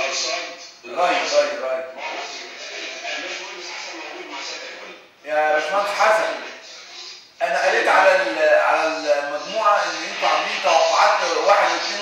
ارشاد رايت رايت رايت الباشمهندس حسن موجود مع سيادة الكل يا باشمهندس حسن انا قريت على ال- على المجموعه ان انتوا عاملين توقعات واحد واثنين